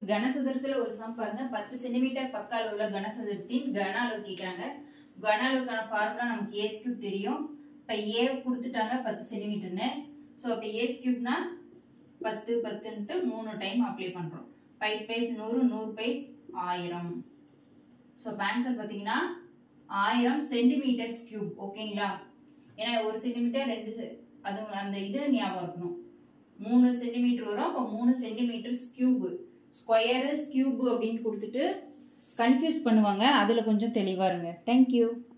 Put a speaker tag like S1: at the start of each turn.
S1: கனசதுரத்துல ஒரு சம் பாருங்க பத்து சென்டிமீட்டர் பக்க அளவுள்ள கனசதுரத்தின் கன அளவு கேட்குறாங்க கன அளவுக்கான ஃபார்முலா நமக்கு ஏஸ் கியூப் தெரியும் இப்போ ஏ கொடுத்துட்டாங்க பத்து சென்டிமீட்டர்னு ஸோ இப்போ ஏஸ் கியூப்னா பத்து பத்துன்ட்டு மூணு டைம் அப்ளை பண்ணுறோம் பை பை நூறு நூறு பை ஆயிரம் ஸோ இப்போ ஆன்சர் பார்த்தீங்கன்னா ஆயிரம் சென்டிமீட்டர்ஸ் கியூப் ஓகேங்களா ஏன்னா ஒரு சென்டிமீட்டர் ரெண்டு se- அது அந்த இது ஞாபகம் இருக்கணும் மூணு சென்டிமீட்டர் வரும் அப்போ மூணு சென்டிமீட்டர்ஸ் கியூப் ஸ்கொயரு கியூப் அப்படின்னு கொடுத்துட்டு கன்ஃபியூஸ் பண்ணுவாங்க அதில் கொஞ்சம் தெளிவாக இருங்க தேங்க்யூ